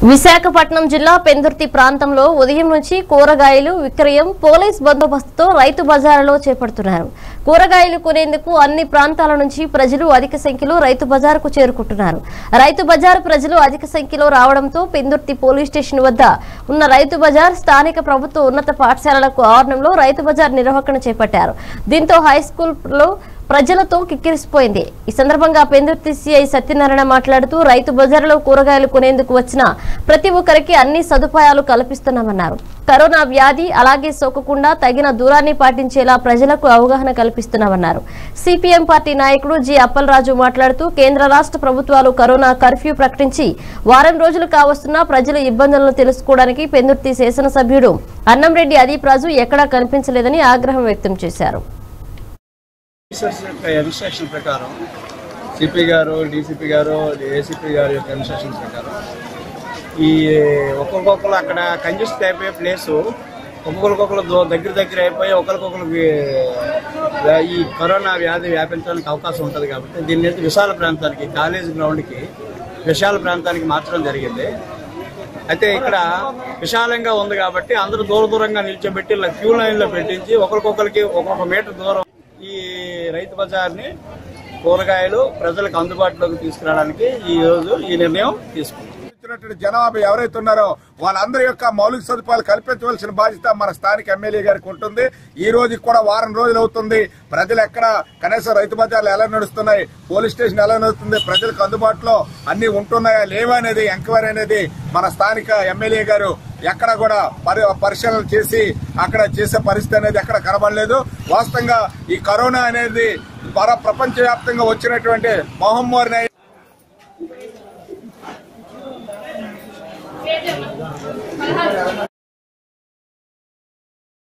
విశాఖపట్నం జిల్లా పెందుర్తి ప్రాంతంలో ఉదయం నుంచి కూరగాయలు విక్రయం పోలీస్ బందోబస్తుతో రైతు బజారులో చేపడుతున్నారు కూరగాయలు కొనేందుకు అన్ని ప్రాంతాల నుంచి ప్రజలు అధిక సంఖ్యలో రైతు బజారుకు చేరుకుంటున్నారు రైతు బజారు ప్రజలు అధిక సంఖ్యలో రావడంతో పెందుర్తి పోలీస్ స్టేషన్ వద్ద ఉన్న రైతు బజార్ స్థానిక ప్రభుత్వ ఉన్నత పాఠశాలలకు ఆవరణంలో రైతు బజార్ నిర్వహణ చేపట్టారు దీంతో హై స్కూల్లో ప్రజలతో కిక్కిరిసిపోయింది ఈ సందర్భంగా పెందుర్తి సిఐ సత్యనారాయణ మాట్లాడుతూ రైతు బజారులో కూరగాయలు కొనేందుకు వచ్చిన ప్రతి ఒక్కరికి అన్ని సదుపాయాలు కల్పిస్తున్నామన్నారు కరోనా వ్యాధి అలాగే సోకకుండా తగిన దూరాన్ని పాటించేలా ప్రజలకు అవగాహన కల్పిస్తున్నామన్నారు సిపిఎం పార్టీ నాయకుడు జి అప్పలరాజు మాట్లాడుతూ కేంద్ర రాష్ట్ర ప్రభుత్వాలు కరోనా కర్ఫ్యూ ప్రకటించి వారం రోజులు కావస్తున్నా ప్రజల ఇబ్బందులను తెలుసుకోవడానికి పెందుర్తి శాసనసభ్యుడు అన్నంరెడ్డి అదీప్ రాజు ఎక్కడా కనిపించలేదని ఆగ్రహం వ్యక్తం చేశారు ఆఫీసర్స్ యొక్క ఇన్స్ట్రక్షన్ ప్రకారం సిపి గారు డీసీపీ గారు ఏసీపీ గారి యొక్క ఇన్స్ట్రక్షన్ ప్రకారం ఈ ఒక్కొక్కరు అక్కడ కంజెస్ట్ అయిపోయే ప్లేసు ఒక్కొక్కరికొకరు దో- దగ్గర దగ్గర అయిపోయి ఒకరికొకరికి ఈ కరోనా వ్యాధి వ్యాపించడానికి అవకాశం ఉంటుంది కాబట్టి దీన్ని అయితే విశాల ప్రాంతానికి కాలేజ్ గ్రౌండ్కి విశాల ప్రాంతానికి మార్చడం జరిగింది అయితే ఇక్కడ విశాలంగా ఉంది కాబట్టి అందరూ దూర దూరంగా నిల్చోబెట్టి ఇలా క్యూ లైన్లో పెట్టించి ఒకరికొకరికి ఒక్కొక్క మీటర్ దూరం ఈ రైతు బజార్ని కూరగాయలు ప్రజలకు అందుబాటులోకి తీసుకురావడానికి ఈ రోజు ఈ నిర్ణయం తీసుకున్నాం ఇచ్చినటువంటి జనాభా ఎవరైతే ఉన్నారో వాళ్ళందరి యొక్క మౌలిక సదుపాయాలు కల్పించవలసిన బాధ్యత మన స్థానిక ఎమ్మెల్యే గారికి ఉంటుంది ఈ రోజు కూడా వారం రోజులు అవుతుంది ప్రజలు ఎక్కడ కనీసం రైతు బజార్లు ఎలా నడుస్తున్నాయి పోలీస్ స్టేషన్ ఎలా నడుస్తుంది ప్రజలకు అందుబాటులో అన్ని ఉంటున్నాయా లేవా అనేది ఎంక్వైరీ అనేది మన స్థానిక ఎమ్మెల్యే గారు ఎక్కడ కూడా పరి పరిశీలన చేసి అక్కడ చేసే పరిస్థితి అనేది ఎక్కడ కనబడలేదు వాస్తవంగా ఈ కరోనా అనేది ప్రపంచ వ్యాప్తంగా వచ్చినటువంటి మహమ్మారిని